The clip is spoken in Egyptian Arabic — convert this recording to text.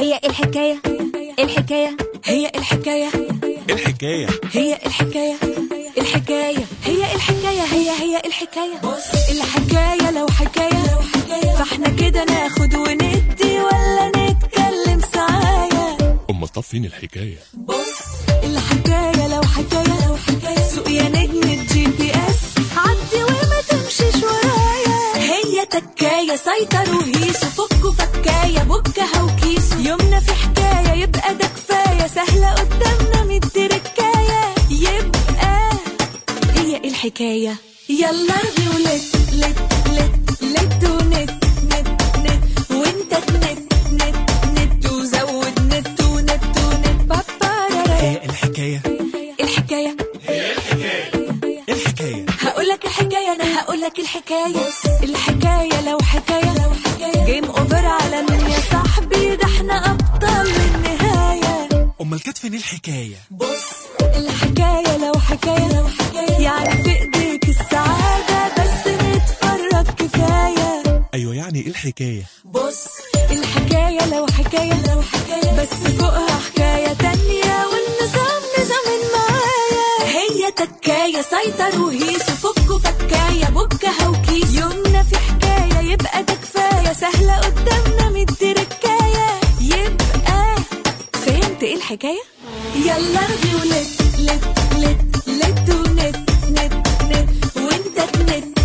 هي الحكاية الحكاية هي الحكاية الحكاية هي الحكاية الحكاية هي الحكاية هي هي الحكاية بص الحكاية لو حكاية لو حكاية فاحنا كده ناخد وندي ولا نتكلم سعايا أما طب فين الحكاية بص الحكاية لو حكاية لو حكاية سوق يا نجم الجي بي اس عدي وما تمشيش ورايا هي تكاية سيطر وهيس وفك وفكاية بكها وكيس يومنا في حكاية يبقى ده كفاية سهلة قدامنا مدي ركاية يبقى هي الحكاية يلا ارغي ولت لت لت لت ونت نت نت وانت تنت نت نت وزود نت ونت ونت بابارارا هي الحكاية الحكاية الحكاية هقولك الحكاية أنا هقولك الحكاية الحكاية لو حكاية لو حكاية جيم أوفر على مين يا صاحبي ده احنا أبطال النهاية أمال كانت فين الحكاية بص الحكاية لو حكاية لو حكاية يعني في إيديك السعادة بس نتفرج كفاية أيوة يعني إيه الحكاية بص الحكاية لو حكاية لو حكاية بس فوقها حكاية تانية والنظام نظام معايا هي تكاية سيطر وهيس وفك وفكاية بكها وكيس يومنا في حكاية يبقى ده كفاية سهلة قدامنا مدي ركاية يبقى فهمت ايه الحكاية؟ يلا ارغي ولت لت لت لت ونت نت نت وانت تنت